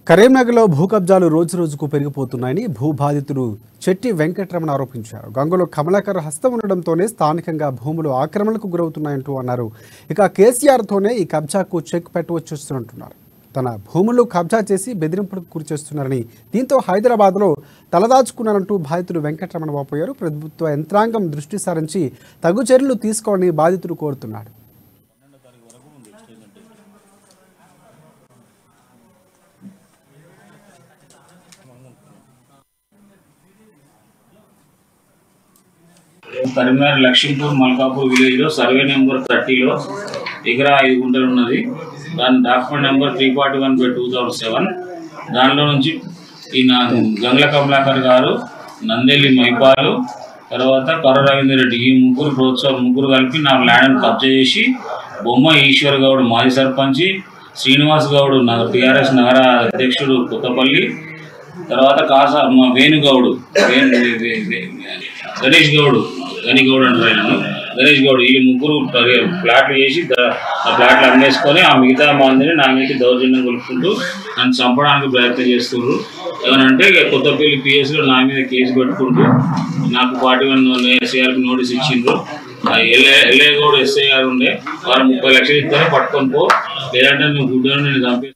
కరీంనగర్లో భూ కబ్జాలు రోజు రోజుకు పెరిగిపోతున్నాయని భూ బాధితుడు చెట్టి వెంకటరమణ ఆరోపించారు గంగలో కమలాకర్ హస్తం ఉండడంతోనే స్థానికంగా భూములు ఆక్రమణకు గురవుతున్నాయంటూ అన్నారు ఇక కేసీఆర్తోనే ఈ కబ్జాకు చెక్ పెట్టవచ్చుస్తున్నట్టున్నారు తన భూములు కబ్జా చేసి బెదిరింపులకు గురి చేస్తున్నారని దీంతో హైదరాబాద్లో తలదాచుకున్నారంటూ బాధితుడు వెంకటరమణ వాపోయారు ప్రభుత్వ యంత్రాంగం దృష్టి సారించి తగు చర్యలు తీసుకోవాలని బాధితుడు కోరుతున్నాడు కరీంనగర్ లక్ష్మీపూర్ మల్కాపూర్ విలేజ్ లో సర్వే నెంబర్ థర్టీలో ఎకరా ఐదు గుంటలు ఉన్నది దాని document number three forty one by two thousand seven దానిలో నుంచి ఈ నా గంగ్ల కమలాకర్ గారు నందెల్లి మైపాలు తర్వాత కర్ర రవీందర్ రెడ్డి ఈ ముగ్గురు ప్రోత్సాహం ముగ్గురు కలిపి నా ల్యాండ్ కబ్జా చేసి బొమ్మ ఈశ్వర్ గౌడ్ మాజీ సర్పంచి శ్రీనివాస్ గౌడ్ నగర టిఆర్ఎస్ నగర అధ్యక్షుడు కొత్తపల్లి తర్వాత కాసా మా వేణుగౌడు వేణు వే- వే- వే- గణేష్ గౌడ్ గని గౌడ్ అంటారు ఆయన గణేష్ గౌడ్ ఈ ముగ్గురు పరి- ప్లాట్లు చేసి ద- ఆ ప్లాట్లు అమ్మేసుకొని ఆ మిగతా మందిని నా మీద దౌర్జన్యం కొలుపుకుంటూ నన్ను చంపడానికి ప్రయత్నం చేస్తున్నారు ఏమనంటే ఇక కొత్తపల్లి పిఎస్లో నా మీద కేసు పెట్టుకుంటూ నాకు పార్టీ వన్ ఎస్ఐఆర్కి నోటీస్ ఇచ్చిండ్రు ఆ ఎల్ఏ ఎల్ఏ గౌడ్ ఎస్ఐ గారు ఉండే వారు ముప్పై లక్షలు ఇస్తారో పట్టుకొని పో లేదంటే నువ్వు గుడ్డను నేను చంపేస్తాను